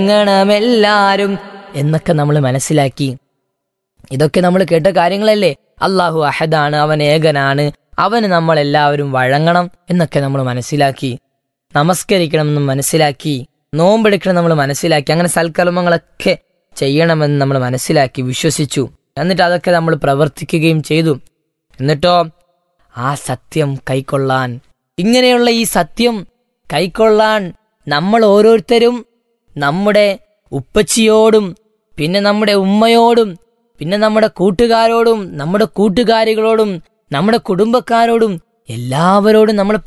വഴങ്ങണമെല്ലാരും എന്നൊക്കെ നമ്മൾ മനസ്സിലാക്കി ഇതൊക്കെ നമ്മൾ കേട്ട കാര്യങ്ങളല്ലേ അള്ളാഹു അഹദാണ് അവൻ ഏകനാണ് അവന് നമ്മൾ എല്ലാവരും വഴങ്ങണം എന്നൊക്കെ നമ്മൾ മനസ്സിലാക്കി നമസ്കരിക്കണമെന്ന് മനസ്സിലാക്കി നോമ്പെടുക്കണം നമ്മൾ മനസ്സിലാക്കി അങ്ങനെ സൽക്കർമ്മങ്ങളൊക്കെ ചെയ്യണമെന്ന് നമ്മൾ മനസ്സിലാക്കി വിശ്വസിച്ചു എന്നിട്ട് അതൊക്കെ നമ്മൾ പ്രവർത്തിക്കുകയും ചെയ്തു എന്നിട്ടോ ആ സത്യം കൈക്കൊള്ളാൻ ഇങ്ങനെയുള്ള ഈ സത്യം കൈക്കൊള്ളാൻ നമ്മൾ ഓരോരുത്തരും നമ്മുടെ ഉപ്പച്ചിയോടും പിന്നെ നമ്മുടെ ഉമ്മയോടും പിന്നെ നമ്മുടെ കൂട്ടുകാരോടും നമ്മുടെ കൂട്ടുകാരികളോടും നമ്മുടെ കുടുംബക്കാരോടും എല്ലാവരോടും നമ്മൾ